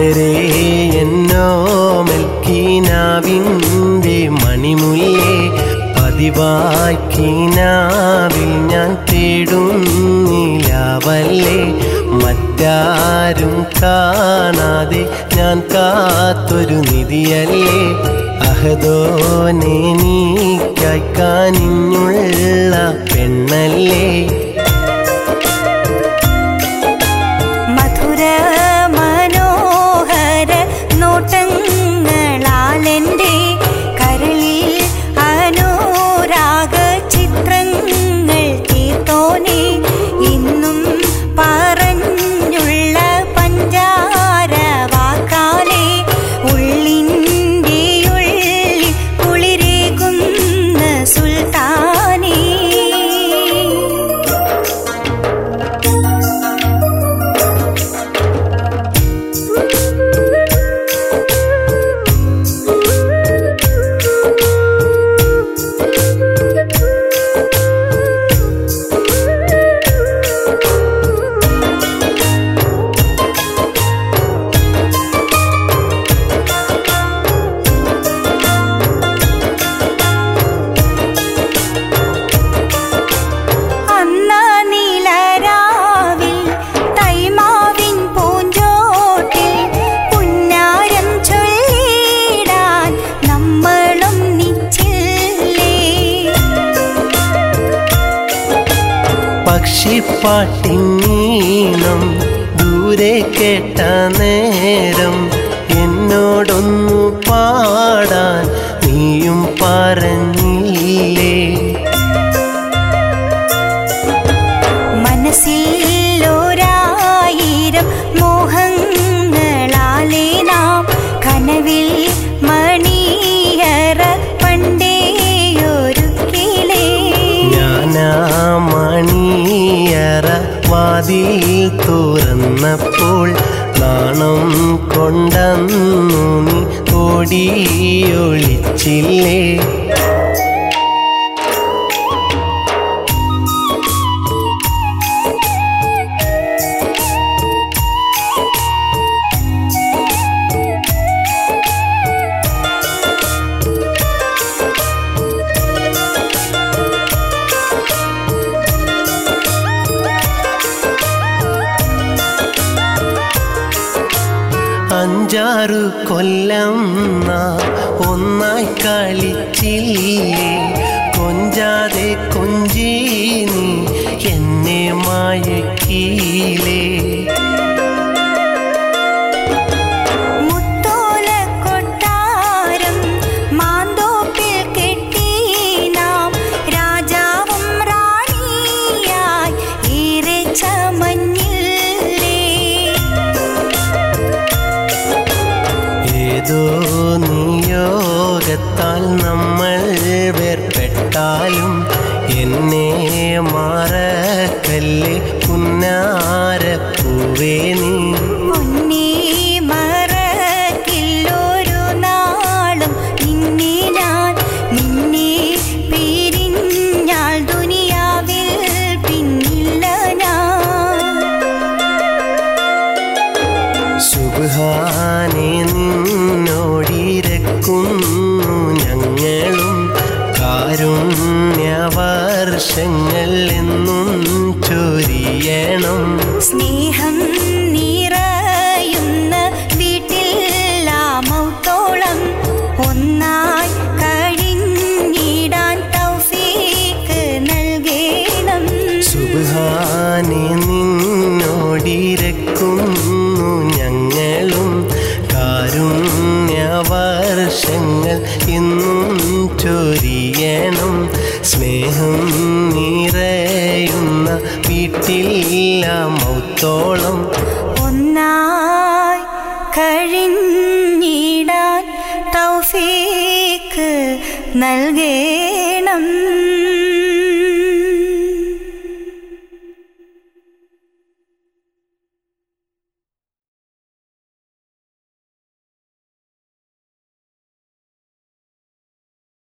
മലരേ എന്നോ മെൽക്കീനാവിൻ്റെ മണിമുല്ലേ പതിവായി കീനാവിൽ ഞാൻ തേടുന്നില്ലാവല്ലേ മറ്റാരും കാണാതെ ഞാൻ കാത്തൊരു നിധിയല്ലേ അഹദോനെ നീക്കായി കാനിഞ്ഞുള്ള പെണ്ണല്ലേ മധുര മനോഹര നോട്ടങ്ങളാലെൻ്റെ കരളിൽ അനുരാഗ ചിത്രങ്ങൾ തീർത്തോനെ ഇന്നും പറഞ്ഞുള്ള പഞ്ചാര വാക്കാലെ ഉള്ളിൻ്റെ ഉള്ളിൽ കുളിരേകുന്ന സുൽത്താനേ അന്ന നീലരാവിൽ തൈമാവിൻ പൂഞ്ചോട്ടിൽ പുന്നാരം ചൊല്ലിടാൻ നമ്മളും നിച്ചില്ലേ പക്ഷിപ്പാട്ടിനീണം ദൂരെ കേട്ട നേരം എന്നോടൊന്നു പാടാൻ നീയും പറഞ്ഞില്ലേ മനസ്സിൽ ഒരായിരം മോഹങ്ങളാലേ നാം കനവിൽ മണിയറ പണ്ടേയൊരുക്കിലേ ഞാനാ മണിയറ വാതിൽ തുറന്നപ്പോൾ നാണം കൊണ്ടന്നു നീ ഓടിയൊളിച്ചില്ലേ അഞ്ചാറു കൊല്ലം നാം ഒന്നായി കളിച്ചില്ലേ കൊഞ്ചാതെ കൊഞ്ചി നീ എന്നെ മയക്കിയില്ലേ മുത്തോല കൊട്ടാരം മാന്തോപ്പിൽ കെട്ടി നാം രാജാവും റാണിയായി ഏറെ ചമഞ്ഞില്ലേ ഏതോ നിയോഗത്താൽ നമ്മൾ വേർപെട്ടാലും എന്നെ മാറക്കല്ലേ പുന്നാരപ്പൂവേ നീ പൊന്നേ മറക്കില്ലൊരു നാളും നിന്നെ ഞാൻ നിന്നെ പിരിഞ്ഞാൽ ദുനിയാവിൽ പിന്നില്ല ഞാൻ സുബാനെ നിന്നോടിരക്കുന്നു ഞങ്ങളും കാരുണ്യവർഷങ്ങൾ എന്നും ചൊരിയണം സ്നേഹം നിറയുന്ന വീട്ടിൽ ആ മൗത്തോളം ഒന്നായി കഴിഞ്ഞിടാൻ തൗഫീക്ക് നൽകണം സുബാനെ നിന്നോടിരക്കുന്നു ഞങ്ങളും കാരുണ്യവർഷങ്ങൾ എന്നും ചൊരിയണം സ്നേഹം നിറയുന്ന വീട്ടില്ല മൗത്തോളം ഒന്നായി കഴിഞ്ഞിടാൻ തൗഫീക്ക് നൽകണം